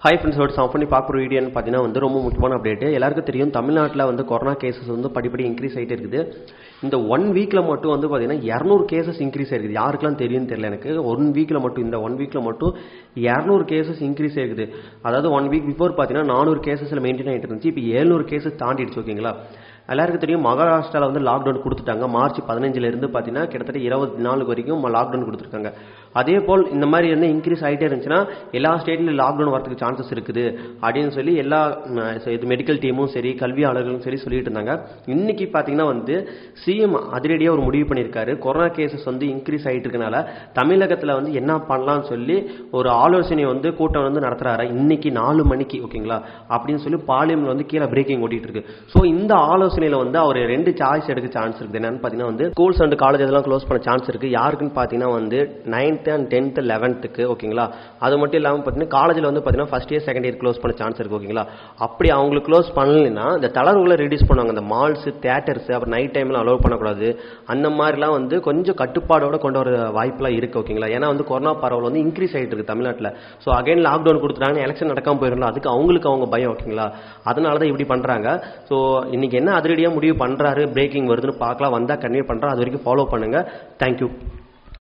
hi friends ஒரு சாப் பண்ணி பார்க்குற வீடியோன்னு பார்த்தீங்கன்னா வந்து ரொம்ப முக்கியமான அப்டேட் எல்லாருக்கும் தெரியும் தமிழ்நாட்டில் வந்து கொரோனா கேசஸ் வந்து படிப்படி இன்க்ரீஸ் ஆகிட்டே இருக்குது இந்த ஒன் வீக்கில் மட்டும் வந்து பார்த்தீங்கன்னா இரநூறு கேசஸ் இன்க்ரீஸ் ஆயிருக்குது யாருக்கெல்லாம் தெரியும்னு தெரியல எனக்கு ஒன் வீக்கில் மட்டும் இந்த ஒன் வீக்கில் மட்டும் இரநூறு கேசஸ் இன்க்ரீஸ் ஆயிருக்குது அதாவது ஒன் வீக் பிஃபோர் பார்த்தீங்கன்னா நானூறு கேசஸில் மெயின்டைன் ஆகிட்டு இருந்துச்சு இப்போ ஏழ்நூறு கேசஸ் தாண்டிடுச்சு ஓகேங்களா எல்லாருக்கும் தெரியும் மகாராஷ்டிராவில் வந்து லாக்டவுன் கொடுத்துட்டாங்க மார்ச் பதினஞ்சுல இருந்து பார்த்தீங்கன்னா கிட்டத்தட்ட இருபத்தி நாலு வரைக்கும் லாக்டவுன் கொடுத்துருக்காங்க அதே போல் இந்த மாதிரி என்ன இன்க்ரீஸ் ஆகிட்டே இருந்துச்சுன்னா எல்லா ஸ்டேட்லையும் லாக்டவுன் வரதுக்கு சான்சஸ் இருக்குது அப்படின்னு சொல்லி எல்லா ம், இது மெடிக்கல் டீமும் சரி கல்வியாளர்களும் சரி சொல்லிட்டு இருந்தாங்க இன்னைக்கு பார்த்தீங்கன்னா வந்து சிஎம் அதிரடியாக ஒரு முடிவு பண்ணியிருக்காரு கொரோனா கேசஸ் வந்து இன்க்ரீஸ் ஆகிட்டு இருக்கனால தமிழகத்தில் வந்து என்ன பண்ணலாம்னு சொல்லி ஒரு ஆலோசனை வந்து கூட்டம் வந்து நடத்துறாரு இன்னைக்கு நாலு மணிக்கு ஓகேங்களா அப்படின்னு சொல்லி பார்லிமெண்ட் வந்து கீழே பிரேக்கிங் ஓட்டிட்டு இருக்கு ஸோ இந்த ஆலோசனையில வந்து அவர் ரெண்டு சாய்ஸ் எடுக்க சான்ஸ் இருக்குது என்னன்னு பார்த்தீங்கன்னா வந்து ஸ்கூல்ஸ் அண்ட் காலேஜ் எல்லாம் க்ளோஸ் பண்ண சான்ஸ் இருக்கு யாருக்குன்னு பார்த்தீங்கன்னா வந்து நைன்த் அண்ட் டென்த் லெவன்த்துக்கு ஓகேங்களா அது மட்டும் இல்லாமல் பார்த்தீங்கன்னா காலேஜில் வந்து பார்த்தீங்கன்னா first year second year close பண்ண சான்ஸ் இருக்கு ஓகேங்களா அப்படி அவங்களுக்கு க்ளோஸ் பண்ணலைன்னா இந்த தளர்வுகளை ரெடியூஸ் பண்ணுவாங்க இந்த மால்ஸ் தேட்டர்ஸ் அப்புறம் நைட் டைம்ல அலோவ் பண்ணக்கூடாது அந்த மாதிரிலாம் வந்து கொஞ்சம் கட்டுப்பாடோட கொண்டு வர வாய்ப்புலாம் இருக்கு ஓகேங்களா ஏன்னா வந்து கொரோனா பரவல் வந்து இன்க்ரீஸ் ஆகிட்டு இருக்கு தமிழ்நாட்டில் ஸோ அகைன் லாக்டவுன் கொடுத்துட்டாங்க எலெக்ஷன் நடக்காம போயிடலாம் அதுக்கு அவங்களுக்கு அவங்க பயம் ஓகேங்களா அதனால தான் இப்படி பண்றாங்க ஸோ இன்னைக்கு என்ன அதிரடியாக முடிவு பண்றாரு பிரேக்கிங் வருதுன்னு பார்க்கலாம் வந்தா கன்வே பண்றா அது வரைக்கும் ஃபாலோ பண்ணுங்க தேங்க்யூ